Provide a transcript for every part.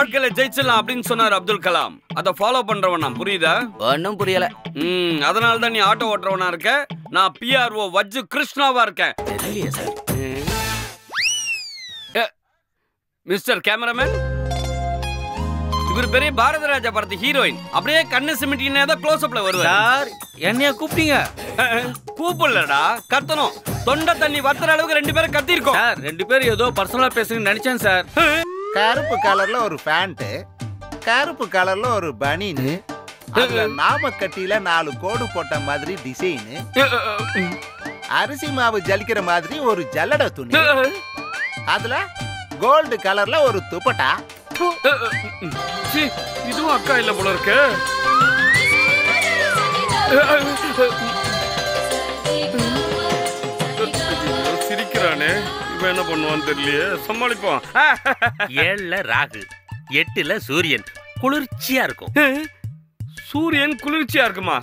வாழ்க்கையில ஜெயிச்சிடலாம் அப்படின்னு சொன்னார் அப்துல் கலாம் அதை ஃபாலோ பண்றவன் நான் புரியுதா ஒன்னும் புரியல ம் அதனால தான் நீ ஆட்டோ ஓட்டுறவனா இருக்க நான் பிஆர்ஓ வஜ்ஜு கிருஷ்ணாவா இருக்கேன் தெரியலையே சார் ஏ, மிஸ்டர் கேமராமேன் இவர் பெரிய பாரத ராஜா படத்து ஹீரோயின் அப்படியே கண்ணு சிமிட்டினே தான் க்ளோஸ் அப்ல வருவார் சார் என்னைய கூப்பிட்டீங்க கூப்பிடலடா கத்தணும் தொண்டை தண்ணி வத்துற அளவுக்கு ரெண்டு பேரும் கத்திருக்கோம் சார் ரெண்டு பேரும் ஏதோ பர்சனலா பேசுங்கன்னு நினைச்சேன் சார் கருப்பு கலர்ல ஒரு பேண்ட் கருப்பு கலர்ல ஒரு பனின்னு அதுல நாமக்கட்டியில நாலு கோடு போட்ட மாதிரி டிசைனு அரிசி மாவு ஜலிக்கிற மாதிரி ஒரு ஜல்லட துணி அதுல கோல்டு கலர்ல ஒரு துப்பட்டா சீ, இதுவும் அக்கா இல்ல போல இருக்கு சிரிக்கிறானே இவன் என்ன பண்ணுவான்னு தெரியலையே சமாளிப்பான் ஏழுல ராகு எட்டுல சூரியன் குளிர்ச்சியா இருக்கும் சூரியன் குளிர்ச்சியா இருக்குமா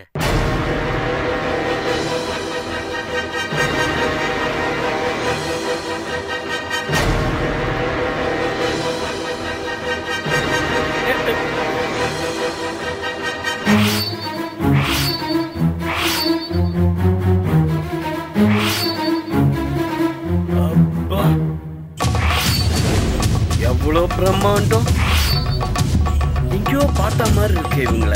அப்பா. எவ்வளவு பிரம்மாண்டம் எங்கேயோ பார்த்த மாதிரி இருக்கு இவங்கள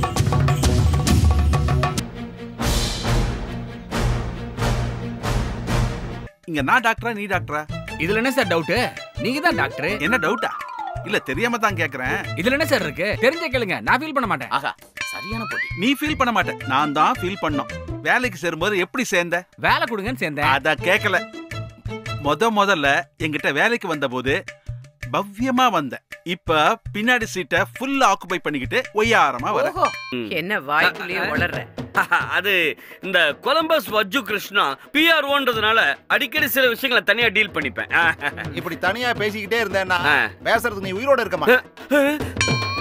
இங்க நான் டாக்டரா நீ டாக்டரா இதுல என்ன சார் டவுட் நீங்க தான் டாக்டர் என்ன டவுட்டா இல்ல தெரியாம தான் கேக்குறேன் இதுல என்ன சார் இருக்கு தெரிஞ்ச கேளுங்க நான் ஃபீல் பண்ண மாட்டேன் ஆகா சரியான போட்டி நீ ஃபீல் பண்ண மாட்ட நான் தான் ஃபீல் பண்ணோம் வேலைக்கு சேரும்போது எப்படி சேர்ந்த வேலை கொடுங்கன்னு சேர்ந்தேன் அத கேட்கல முத முதல்ல என்கிட்ட வேலைக்கு வந்தபோது பவ்யமா வந்த இப்ப பின்னாடி சீட்டை ஃபுல்லா ஆக்குபை பண்ணிக்கிட்டு ஒய்யாரமா வர ஓஹோ என்ன வாய்க்குள்ளேயே வளர்ற அது இந்த கொலம்பஸ் வஜ்ஜு கிருஷ்ணா பிஆர்ஓன்றதுனால அடிக்கடி சில விஷயங்களை தனியா டீல் பண்ணிப்பேன் இப்படி தனியா பேசிக்கிட்டே இருந்தேன்னா ஆ. பேசுறதுக்கு நீ உயிரோட இருக்க மாட்ட